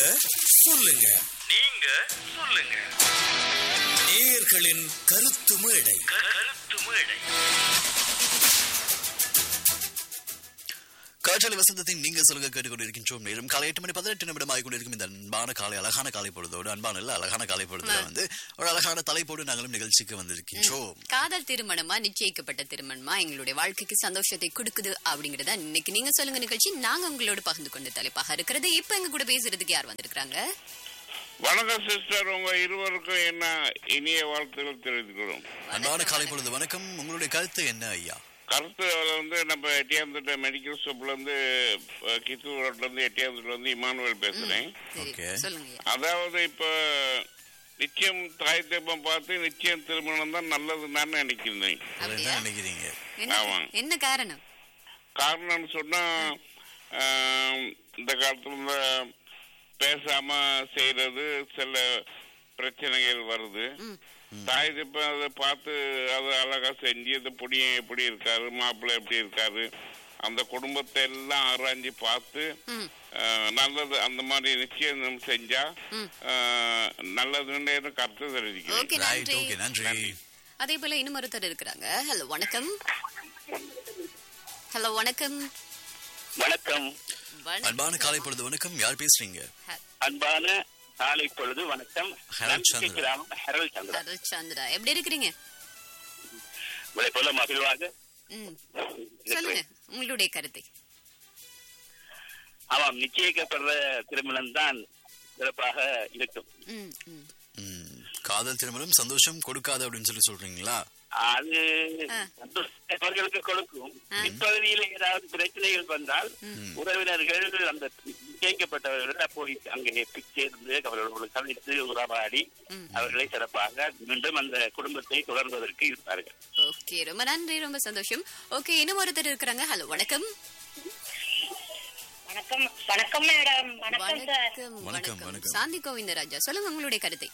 சொல்லுங்க நீங்க சொல்லுங்க நேயர்களின் கருத்து மேடை கருத்து மேடை காற்றலை வசந்தத்தின் நீங்க சொல்லுங்க கேட்டுக்கொண்டிருக்கின்றோம் நேரம் காலை எட்டு மணி பதினெட்டு நிமிடம் ஆகி கொண்டிருக்கும் இந்த அன்பான காலை அழகான காலை பொழுதோடு அன்பான இல்ல அழகான காலை பொழுதுல வந்து ஒரு அழகான தலைப்போடு நாங்களும் நிகழ்ச்சிக்கு வந்திருக்கின்றோம் காதல் திருமணமா நிச்சயிக்கப்பட்ட திருமணமா எங்களுடைய வாழ்க்கைக்கு சந்தோஷத்தை கொடுக்குது அப்படிங்கறத இன்னைக்கு நீங்க சொல்லுங்க நிகழ்ச்சி நாங்க உங்களோட பகிர்ந்து கொண்ட தலைப்பாக இருக்கிறது இப்ப எங்க கூட பேசுறதுக்கு யார் வந்திருக்காங்க வணக்கம் சிஸ்டர் உங்க இருவருக்கும் என்ன இனிய வாழ்த்துக்கள் தெரிவித்துக்கிறோம் அன்பான காலை பொழுது வணக்கம் உங்களுடைய கருத்து என்ன ஐயா கருத்து வந்து நம்ம எட்டியாந்துட்ட மெடிக்கல் ஷாப்ல இருந்து அஹ், கித்தூர் ரோட்ல இருந்து எட்டியாந்துல இருந்து இமானுவேல் பேசுறேன் சரி Okay. சொல்லுங்க ஐயா. அதாவது இப்ப நிச்சயம் தாய் தெப்பம் பார்த்து நிச்சயம் திருமணம் தான் நல்லதுன்னு நான் நினைக்கிறேன் அதை அப்படியா? என்ன நினைக்கிறீங்க என்ன ஆமாங்க. என்ன காரணம் காரணம்னு சொன்னா ஆம், இந்த காலத்துல இந்த பேசாம செய்யறது சில பிரச்சனைகள் வருது ம். தாய் இப்ப அதை பார்த்து அதை அழகா செஞ்சு இந்த பொடியன் எப்படி இருக்காரு மாப்பிள்ளை எப்படி இருக்காரு அந்த குடும்பத்தை எல்லாம் ஆராய்ஞ்சு பார்த்து ம். ஆ, நல்லது அந்த மாதிரி நிச்சயம் நம்ம செஞ்சா ம். ஆ, நல்லதுன்னு எனக்கு கருத்து தெரிவிக்கிறேன் ஓகே ரைட் நன்றி ஓகே நன்றி நன்றி. அதே போல இன்னும் ஒருத்தர் இருக்கிறாங்க ஹலோ வணக்கம் ஹலோ வணக்கம் வணக்கம் வணக்கம். அன்பான காலை பொழுது வணக்கம் யார் பேசுறீங்க அன்பான காலை பொழுது வணக்கம் ஹெரல் நம்பிக்கை சந்திரன். கிராமம் ஹெரல் சந்திரன் அருள் சந்திரா எப்படி இருக்கிறீங்க உங்களை போல மகிழ்வாக ம் சொல்லுங்க உங்களுடைய கருத்தை ஆமாம் நிச்சயிக்கப்படுற திருமணம் தான் சிறப்பாக இருக்கும் ம் ம் ம், காதல் திருமணம் சந்தோஷம் கொடுக்காது அப்படின்னு சொல்லி சொல்றீங்களா அது ஆ. அவர்களுக்கு கொடுக்கும் பிற்பகுதியில் ஏதாவது பிரச்சனைகள் வந்தால் உறவினர்கள் அந்த நிச்சயிக்கப்பட்டவர்கள் போய் அங்கே சேர்ந்து அவர்களோடு கலைத்து உறவாடி அவர்களை சிறப்பாக மீண்டும் அந்த குடும்பத்தை தொடர்வதற்கு இருப்பார்கள் ஓகே ரொம்ப நன்றி ரொம்ப சந்தோஷம் ஓகே இன்னும் ஒருத்தர் இருக்கிறாங்க ஹலோ வணக்கம் வணக்கம் வணக்கம் மேடம் வணக்கம் சார் வணக்கம் வணக்கம், வணக்கம் வணக்கம். சாந்தி கோவிந்தராஜா சொல்லுங்க உங்களுடைய கருத்தை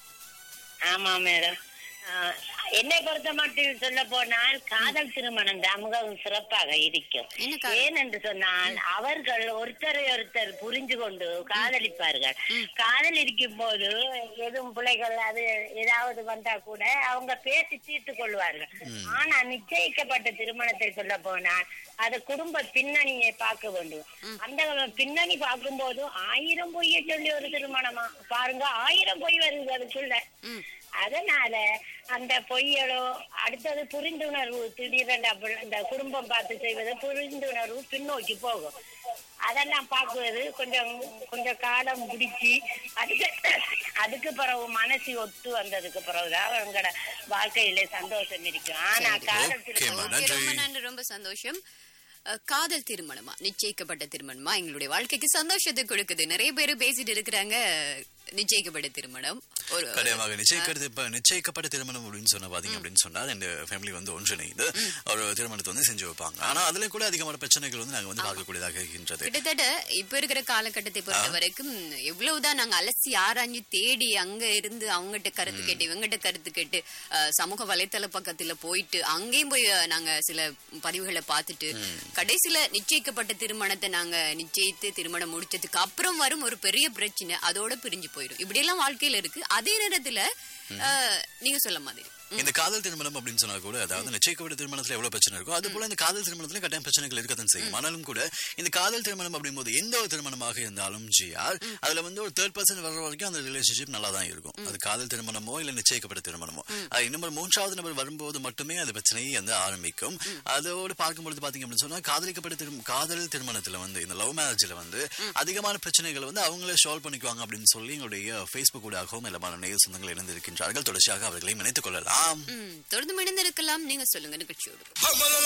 ஆமா மேடம் ஆஹ், என்னை பொறுத்த மட்டும் சொல்ல போனால் காதல் திருமணம் தான் மிகவும் சிறப்பாக இருக்கும் என்ன காரணம்? ஏனென்று சொன்னால் அவர்கள் ஒருத்தரை ஒருத்தர் புரிஞ்சு கொண்டு காதலிப்பார்கள் காதலிக்கும் போது எதுவும் பிள்ளைகள் அது ஏதாவது வந்தா கூட அவங்க பேசி தீர்த்து கொள்வார்கள் ஆனா நிச்சயிக்கப்பட்ட திருமணத்தை சொல்ல போனால் அது குடும்ப பின்னணியை பார்க்க வேண்டும் அந்த பின்னணி பார்க்கும்போது ஆயிரம் பொய்யை சொல்லி ஒரு திருமணமா பாருங்க ஆயிரம் பொய் வருது அதுக்குள்ள ம். அதனால அந்த பொய்யலோ அடுத்தது புரிந்துணர்வு திடீரென்று அப்ப- இந்த குடும்பம் பார்த்து செய்வது புரிந்துணர்வு பின்னோக்கி போகும் அதெல்லாம் பார்க்குவது கொஞ்சம் கொஞ்சம் காலம் பிடிச்சி அதுக்கு அதுக்கு பிறகு மனசு ஒத்து வந்ததுக்கு பிறகுதான் அவங்களோட வாழ்க்கையில சந்தோஷம் இருக்கும் ஆனா காதல் ஓகேம்மா, திருமணம் ஓகே, ரொம்ப நன்றி. நன்றி ரொம்ப சந்தோஷம் அஹ், காதல் திருமணமா நிச்சயிக்கப்பட்ட திருமணமா எங்களுடைய வாழ்க்கைக்கு சந்தோஷத்தை கொடுக்குது நிறைய பேர் பேசிட்டு இருக்கிறாங்க நிச்சயிக்கப்பட்ட திருமணம் ஒரு கடையமாக நிச்சயிக்கிறது இப்ப நிச்சயிக்கப்பட்ட திருமணம் அப்படின்னு சொன்ன பாத்தீங்க அப்படின்னு சொன்னா இந்த ஃபேமிலி வந்து ஒன்றிணைந்து ஒரு திருமணத்தை வந்து செஞ்சு வைப்பாங்க ஆனா அதுல கூட அதிகமான பிரச்சனைகள் வந்து நாங்க வந்து பார்க்கக்கூடியதாக இருக்கின்றது கிட்டத்தட்ட இப்ப இருக்கிற காலகட்டத்தை பொறுத்த வரைக்கும் எவ்வளவுதான் நாங்க அலசி ஆராய்ஞ்சு தேடி அங்க இருந்து அவங்ககிட்ட கருத்து கேட்டு இவங்ககிட்ட கருத்து கேட்டு அஹ், சமூக வலைத்தள பக்கத்துல போயிட்டு அங்கேயும் போய் அஹ், நாங்க சில பதிவுகளை பார்த்துட்டு கடைசியில நிச்சயிக்கப்பட்ட திருமணத்தை நாங்க நிச்சயித்து திருமணம் முடிச்சதுக்கு அப்புறம் வரும் ஒரு பெரிய பிரச்சனை அதோட பிரிஞ்சு போயிடும் இப்படி எல்லாம் வாழ்க்கையில இருக்கு அதே நேரத்துல அஹ், நீங்க சொல்ல மாதிரி இந்த காதல் திருமணம் அப்படின்னு சொன்னா கூட அதாவது நிச்சயிக்கப்பட்ட திருமணத்துல எவ்வளவு பிரச்சனை இருக்கும் அது போல இந்த காதல் திருமணத்துல கட்டாயம் பிரச்சனைகள் இருக்கத்தான் செய்யும் ஆனாலும் கூட இந்த காதல் திருமணம் அப்படிங்கும்போது எந்த ஒரு திருமணமாக இருந்தாலும் ஜிஆர் அதுல வந்து ஒரு தேர்ட் பர்சன் வர்ற வரைக்கும் அந்த ரிலேஷன்ஷிப் நல்லா தான் இருக்கும் அது காதல் திருமணமோ இல்ல நிச்சயிக்கப்பட்ட திருமணமோ அது இன்னும் ஒரு மூன்றாவது நபர் வரும்போது மட்டுமே அது பிரச்சனையை வந்து ஆரம்பிக்கும் அதோடு பார்க்கும்பொழுது பாத்தீங்க அப்படின்னு சொன்னா காதலிக்கப்பட்ட திரும் காதல் திருமணத்துல வந்து இந்த லவ் மேரேஜ்ல வந்து அதிகமான பிரச்சனைகள் வந்து அவங்களே சால்வ் பண்ணிக்குவாங்க அப்படின்னு சொல்லி எங்களுடைய ஃபேஸ்புக் ஊடாகவும் எல்லாமான நேய சொந்தங்கள் இணைந்திருக்கின்றார்கள் தொடர்ச்சியாக அவர்களையும் இணைத்துக் கொள்ளலாம் ம், தொடர்ந்து இணைந்திருக்கலாம் நீங்க சொல்லுங்க நிகழ்ச்சியோடு அமலல